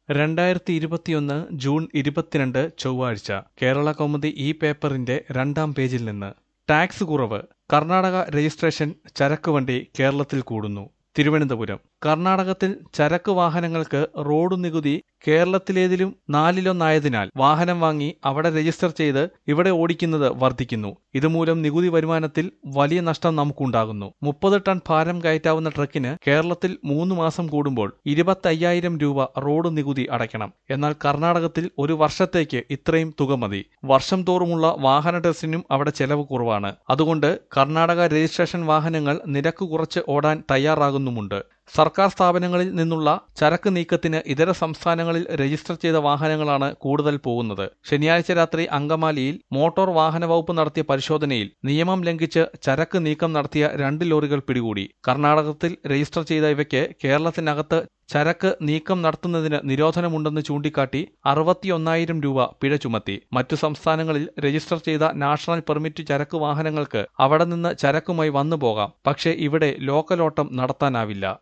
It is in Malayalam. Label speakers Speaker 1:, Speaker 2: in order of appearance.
Speaker 1: രണ്ടായിരത്തി ഇരുപത്തിയൊന്ന് ജൂൺ ഇരുപത്തിരണ്ട് ചൊവ്വാഴ്ച കേരള കൗമുദി ഈ പേപ്പറിന്റെ രണ്ടാം പേജിൽ നിന്ന് ടാക്സ് കുറവ് കർണാടക രജിസ്ട്രേഷൻ ചരക്ക് വണ്ടി കേരളത്തിൽ കൂടുന്നു തിരുവനന്തപുരം കർണാടകത്തിൽ ചരക്ക് വാഹനങ്ങൾക്ക് റോഡ് നികുതി കേരളത്തിലേതിലും നാലിലൊന്നായതിനാൽ വാഹനം വാങ്ങി അവിടെ രജിസ്റ്റർ ചെയ്ത് ഇവിടെ ഓടിക്കുന്നത് വർദ്ധിക്കുന്നു ഇതുമൂലം നികുതി വരുമാനത്തിൽ വലിയ നഷ്ടം നമുക്കുണ്ടാകുന്നു മുപ്പത് ടൺ ഭാരം കയറ്റാവുന്ന ട്രക്കിന് കേരളത്തിൽ മൂന്ന് മാസം കൂടുമ്പോൾ ഇരുപത്തയ്യായിരം രൂപ റോഡ് നികുതി അടയ്ക്കണം എന്നാൽ കർണാടകത്തിൽ ഒരു വർഷത്തേക്ക് ഇത്രയും തുക മതി വർഷം തോറുമുള്ള വാഹന ടെസ്റ്റിനും അവിടെ ചെലവ് കുറവാണ് അതുകൊണ്ട് കർണാടക രജിസ്ട്രേഷൻ വാഹനങ്ങൾ നിരക്ക് കുറച്ച് ഓടാൻ തയ്യാറാകുന്നുമുണ്ട് സർക്കാർ സ്ഥാപനങ്ങളിൽ നിന്നുള്ള ചരക്ക് നീക്കത്തിന് ഇതര സംസ്ഥാനങ്ങളിൽ രജിസ്റ്റർ ചെയ്ത വാഹനങ്ങളാണ് കൂടുതൽ പോകുന്നത് ശനിയാഴ്ച രാത്രി അങ്കമാലിയിൽ മോട്ടോർ വാഹന വകുപ്പ് നടത്തിയ പരിശോധനയിൽ നിയമം ലംഘിച്ച് ചരക്ക് നീക്കം നടത്തിയ രണ്ട് ലോറികൾ പിടികൂടി കർണാടകത്തിൽ രജിസ്റ്റർ ചെയ്ത ഇവയ്ക്ക് കേരളത്തിനകത്ത് ചരക്ക് നീക്കം നടത്തുന്നതിന് നിരോധനമുണ്ടെന്ന് ചൂണ്ടിക്കാട്ടി അറുപത്തിയൊന്നായിരം രൂപ പിഴ ചുമത്തി മറ്റു സംസ്ഥാനങ്ങളിൽ രജിസ്റ്റർ ചെയ്ത നാഷണൽ പെർമിറ്റ് ചരക്ക് വാഹനങ്ങൾക്ക് അവിടെ നിന്ന് ചരക്കുമായി വന്നു പോകാം പക്ഷേ ഇവിടെ ലോക്കലോട്ടം നടത്താനാവില്ല